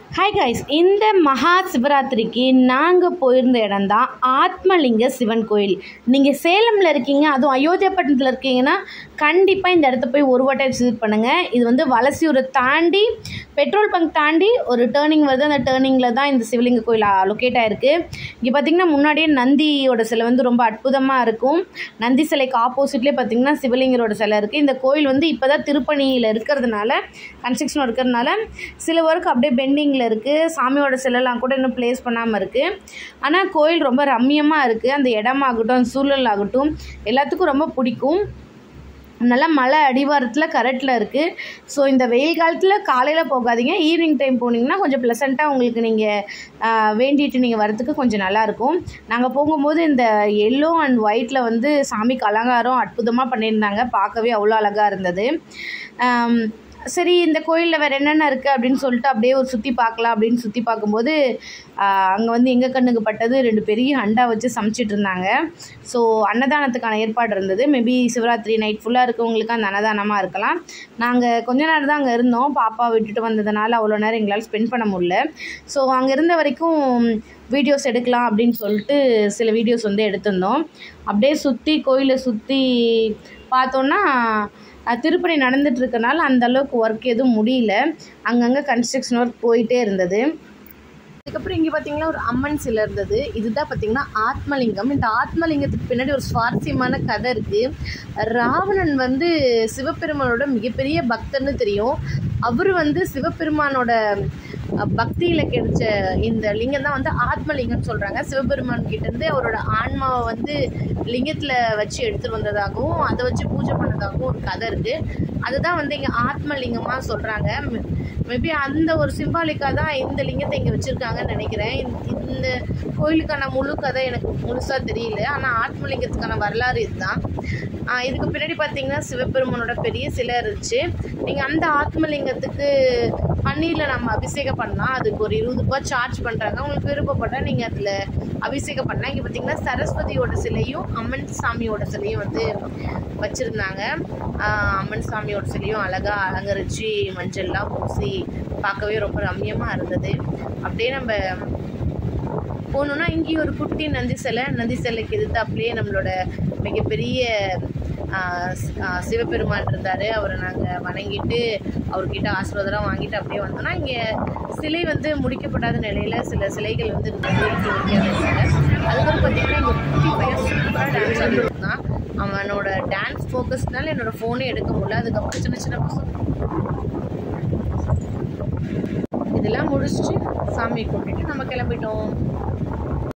hi guys இந்த மகா சிவராத்திரிக்கு நாங்கள் போயிருந்த இடம் தான் ஆத்மலிங்க சிவன் கோயில் நீங்கள் சேலமில் இருக்கீங்க அதுவும் அயோத்தியாப்பட்டினத்தில் இருக்கீங்கன்னா கண்டிப்பாக இந்த இடத்த போய் ஒரு வாட்டை விசிட் பண்ணுங்கள் இது வந்து வலசியூரை தாண்டி பெட்ரோல் பங்க் தாண்டி ஒரு டேர்னிங் வருது அந்த டேர்னிங்கில் தான் இந்த சிவலிங்க கோயில் லொக்கேட் ஆகிருக்கு இங்கே பார்த்தீங்கன்னா முன்னாடியே நந்தியோட சிலை வந்து ரொம்ப அற்புதமாக இருக்கும் நந்தி சிலைக்கு ஆப்போசிட்லேயே பார்த்தீங்கன்னா சிவலிங்கரோட சிலை இருக்குது இந்த கோயில் வந்து இப்போ தான் திருப்பணியில் இருக்கிறதுனால கன்ஸ்ட்ரக்ஷன் இருக்கிறதுனால சில ஒர்க் அப்படியே பெண்டிங்கில் இருக்குது சாமியோட சிலைலாம் கூட இன்னும் ப்ளேஸ் பண்ணாமல் இருக்குது ஆனால் கோயில் ரொம்ப ரம்மியமாக இருக்குது அந்த இடமாகட்டும் அந்த சூழல் ஆகட்டும் எல்லாத்துக்கும் ரொம்ப பிடிக்கும் நல்லா மலை அடிவாரத்தில் கரெக்டில் இருக்குது ஸோ இந்த வெயில் காலத்தில் காலையில் போகாதீங்க ஈவினிங் டைம் போனீங்கன்னா கொஞ்சம் ப்ளசண்ட்டாக உங்களுக்கு நீங்கள் வேண்டிட்டு நீங்கள் வரத்துக்கு கொஞ்சம் நல்லாயிருக்கும் நாங்கள் போகும்போது இந்த எல்லோ அண்ட் ஒயிட்டில் வந்து சாமிக்கு அலங்காரம் அற்புதமாக பண்ணியிருந்தாங்க பார்க்கவே அவ்வளோ அழகாக இருந்தது ஆம், சரி இந்த கோயிலில் வேறு என்னென்ன இருக்குது அப்படின்னு சொல்லிட்டு அப்படியே ஒரு சுற்றி பார்க்கலாம் அப்படின்னு சுற்றி பார்க்கும்போது அங்கே வந்து எங்கள் கண்ணுக்கு பட்டது ரெண்டு பெரிய ஹண்டா வச்சு சமைச்சிட்டு இருந்தாங்க ஸோ அன்னதானத்துக்கான ஏற்பாடு இருந்தது மேபி சிவராத்திரி நைட் ஃபுல்லாக இருக்கவங்களுக்கு அந்த அன்னதானமாக இருக்கலாம் நாங்கள் கொஞ்ச நேரம் தான் அங்கே இருந்தோம் பாப்பா விட்டுட்டு வந்ததுனால அவ்வளோ நேரம் எங்களால் ஸ்பெண்ட் பண்ண முடியல ஸோ அங்கே இருந்த வரைக்கும் வீடியோஸ் எடுக்கலாம் அப்படின்னு சொல்லிட்டு சில வீடியோஸ் வந்து எடுத்திருந்தோம் அப்படியே சுற்றி கோயிலை சுற்றி பார்த்தோன்னா அஹ், திருப்பணி நடந்துட்டு இருக்கனால அந்த அளவுக்கு ஒர்க் எதுவும் முடியல அங்கங்கே கன்ஸ்ட்ரக்ஷன் ஒர்க் போயிட்டே இருந்தது அதுக்கப்புறம் இங்கே பார்த்தீங்கன்னா ஒரு அம்மன் சிலை இருந்தது இதுதான் பார்த்தீங்கன்னா ஆத்மலிங்கம் இந்த ஆத்மலிங்கத்துக்கு பின்னாடி ஒரு சுவாரஸ்யமான கதை இருக்குது ராவணன் வந்து சிவபெருமானோட மிகப்பெரிய பக்தர்னு தெரியும் அவர் வந்து சிவபெருமானோட அஹ், பக்தியில கிடைச்ச இந்த லிங்கம் தான் வந்து ஆத்மலிங்கம்னு சொல்கிறாங்க சிவபெருமான் கிட்டேருந்து அவரோட ஆன்மாவை வந்து லிங்கத்தில் வச்சு எடுத்துகிட்டு வந்ததாகவும் அதை வச்சு பூஜை பண்ணதாகவும் ஒரு கதை இருக்குது அதுதான் வந்து இங்கே ஆத்மலிங்கமாக சொல்கிறாங்க மேபி அந்த ஒரு சிம்பாலிக்காக தான் இந்த லிங்கத்தை இங்கே வச்சுருக்காங்கன்னு நினைக்கிறேன் இந்த- இந்த கோயிலுக்கான முழு கதை எனக்கு முழுசாக தெரியல ஆனால் ஆத்மலிங்கத்துக்கான வரலாறு இதுதான் ஆஹ் இதுக்கு பின்னாடி பார்த்தீங்கன்னா சிவபெருமானோட பெரிய சிலை இருந்துச்சு நீங்கள் அந்த ஆத்மலிங்கத்துக்கு பன்னீரில் நம்ம அபிஷேகம் பண்ணலாம் அதுக்கு ஒரு இருபது ரூபாய் சார்ஜ் பண்ணுறாங்க உங்களுக்கு விருப்பப்பட்டால் நீங்கள் அதில் அபிஷேகம் பண்ணலாம் இங்கே பார்த்தீங்கன்னா சரஸ்வதியோட சிலையும் அம்மன் சாமியோட சிலையும் வந்து வச்சுருந்தாங்க அம்மன் சாமியோட சிலையும் அழகாக அலங்கரித்து மஞ்சள்லாம் பூசி பார்க்கவே ரொம்ப ரம்மியமாக இருந்தது அப்படியே நம்ம போகணுன்னா இங்கேயும் ஒரு குட்டி நந்தி சிலை நந்தி சிலைக்கு எதிர்த்து அப்படியே நம்மளோட மிகப்பெரிய ஆஹ் சி- ஆஹ் சிவபெருமான் இருந்தார் அவரை நாங்கள் வணங்கிட்டு அவர்கிட்ட ஆசீர்வாதம் வாங்கிட்டு அப்படியே வந்தோம்னா இங்கே சிலை வந்து முடிக்கப்படாத நிலையில் சில சிலைகள் வந்து இருந்தது இங்கே வைக்காத சிலை அதுக்கப்புறம் பார்த்தீங்கன்னா இங்கே குட்டி பையன் சூப்பராக டான்ஸ் ஆடிட்டு இருந்தான் அவனோட டான்ஸ் ஃபோக்கஸ்னால என்னோட ஃபோனே எடுக்க முடியல அதுக்கப்புறம் சின்ன சின்ன பசங்க இதெல்லாம் முடிச்சுட்டு சாமி கும்பிட்டுட்டு நம்ம கிளம்பிட்டோம்